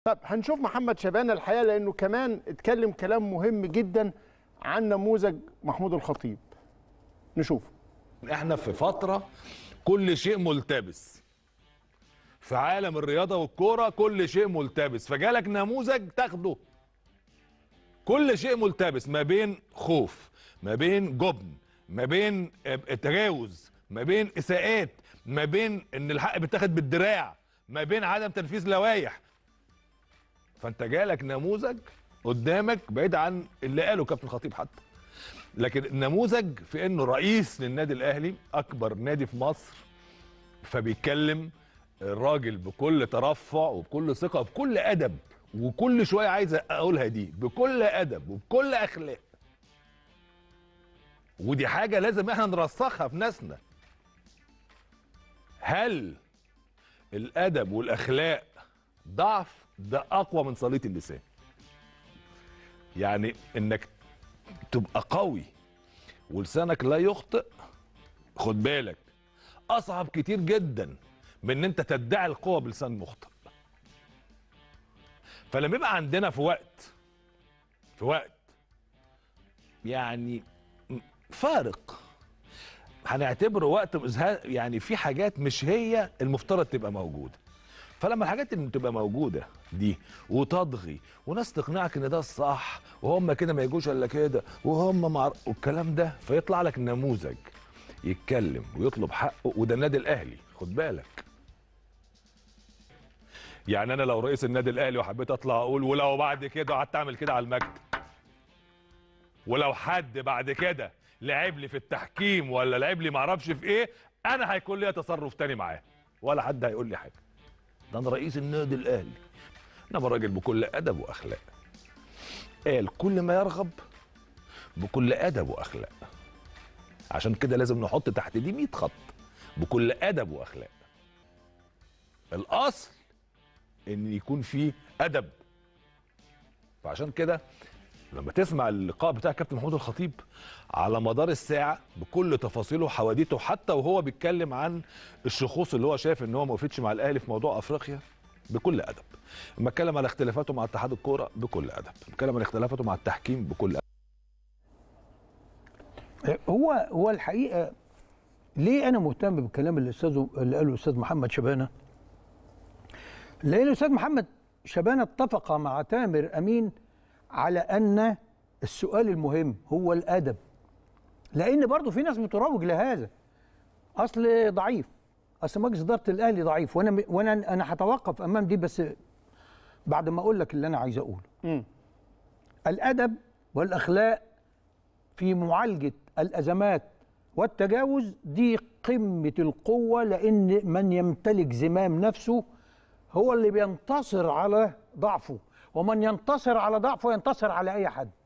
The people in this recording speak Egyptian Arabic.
طب هنشوف محمد شبانه الحقيقه لانه كمان اتكلم كلام مهم جدا عن نموذج محمود الخطيب نشوف احنا في فتره كل شيء ملتبس في عالم الرياضه والكوره كل شيء ملتبس فجالك نموذج تاخده كل شيء ملتبس ما بين خوف ما بين جبن ما بين تجاوز ما بين اساءات ما بين ان الحق بيتاخد بالدراع ما بين عدم تنفيذ لوائح فانت جالك نموذج قدامك بعيد عن اللي قاله كابتن خطيب حتى لكن نموذج في انه رئيس للنادي الاهلي اكبر نادي في مصر فبيتكلم الراجل بكل ترفع وبكل ثقه وبكل ادب وكل شويه عايز اقولها دي بكل ادب وبكل اخلاق ودي حاجه لازم احنا نرسخها في ناسنا هل الادب والاخلاق ضعف ده اقوى من صليط اللسان يعني انك تبقى قوي ولسانك لا يخطئ خد بالك اصعب كتير جدا من ان انت تدعي القوه بلسان مخطئ فلما يبقى عندنا في وقت في وقت يعني فارق هنعتبره وقت يعني في حاجات مش هي المفترض تبقى موجوده فلما الحاجات اللي تبقى موجوده دي وتضغي وناس تقنعك ان ده الصح وهم كده ما يجوش الا كده وهم مع والكلام ده فيطلع لك نموذج يتكلم ويطلب حقه وده النادي الاهلي خد بالك يعني انا لو رئيس النادي الاهلي وحبيت اطلع اقول ولو بعد كده قعدت اعمل كده على المكتب ولو حد بعد كده لعب لي في التحكيم ولا لعب لي معرفش في ايه انا هيكون لي تصرف تاني معاه ولا حد هيقول لي حاجه ده انا رئيس النادي الاهلي انما راجل بكل ادب واخلاق قال كل ما يرغب بكل ادب واخلاق عشان كده لازم نحط تحت دي 100 خط بكل ادب واخلاق الاصل ان يكون فيه ادب فعشان كده لما تسمع اللقاء بتاع كابتن محمود الخطيب على مدار الساعه بكل تفاصيله وحواديته حتى وهو بيتكلم عن الشخوص اللي هو شايف ان هو ما وقفتش مع الاهلي في موضوع افريقيا بكل ادب لما اتكلم على اختلافاته مع اتحاد الكوره بكل ادب اتكلم عن اختلافاته مع التحكيم بكل ادب هو هو الحقيقه ليه انا مهتم بالكلام اللي الاستاذ اللي قاله الاستاذ محمد شبانه لان الاستاذ محمد شبانه اتفق مع تامر امين على ان السؤال المهم هو الادب لان برضه في ناس بتروج لهذا اصل ضعيف اصل مجلس اداره الاهلي ضعيف وانا وانا انا هتوقف امام دي بس بعد ما اقول لك اللي انا عايز اقوله مم. الادب والاخلاق في معالجه الازمات والتجاوز دي قمه القوه لان من يمتلك زمام نفسه هو اللي بينتصر على ضعفه ومن ينتصر على ضعفه ينتصر على اي حد